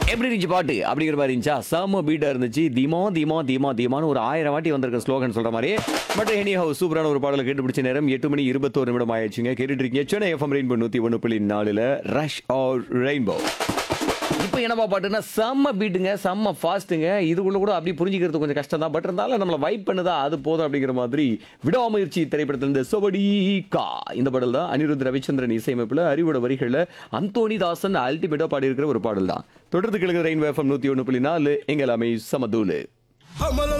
எப்படி இருந்துச்சு பாட்டு அப்படிங்கிற மாதிரி இருந்துச்சா செம்ம பீட்டா இருந்துச்சு தீமா தீமா தீமா தீமான்னு ஒரு ஆயிரம் வாட்டி வந்திருக்க ஸ்லோகன் சொல்ற மாதிரி பட் எனி ஹவு சூப்பரான ஒரு பாடலை கேட்டு பிடிச்ச நேரம் எட்டு மணி இருபத்தோரு நிமிடம் ஆயிடுச்சுங்க கேட்டுட்டு இருக்கீங்க சென்னை எஃப்எம் ரெயின்போ நூத்தி ஒன்று புள்ளி நாலுல ரஷ் ஆர் ரெயின்போ இப்போ என்னப்பா பாட்டுன்னா செம்ம பீட்டுங்க செம்ம ஃபாஸ்ட்டுங்க இதுக்குள்ள கூட அப்படி புரிஞ்சுக்கிறது கொஞ்சம் கஷ்டம் தான் பட் இருந்தாலும் நம்மளை வைப் பண்ணுதா அது போதும் அப்படிங்கிற மாதிரி விடாமுயற்சி திரைப்படத்தில் இந்த சொபடி கா இந்த பாடல் தான் அனிருத் ரவிச்சந்திரன் இசையமைப்பில் அறிவோட வரிகளில் அந்தோனி தாசன் அல்டிமேட்டாக பாடியிருக்கிற ஒரு பாடல் தான் தொடர்ந்து கிழக்கு ரெயின் வேஃபம் நூற்றி ஒன்று புள்ளி நாலு எங்கள் அமை சமதூலு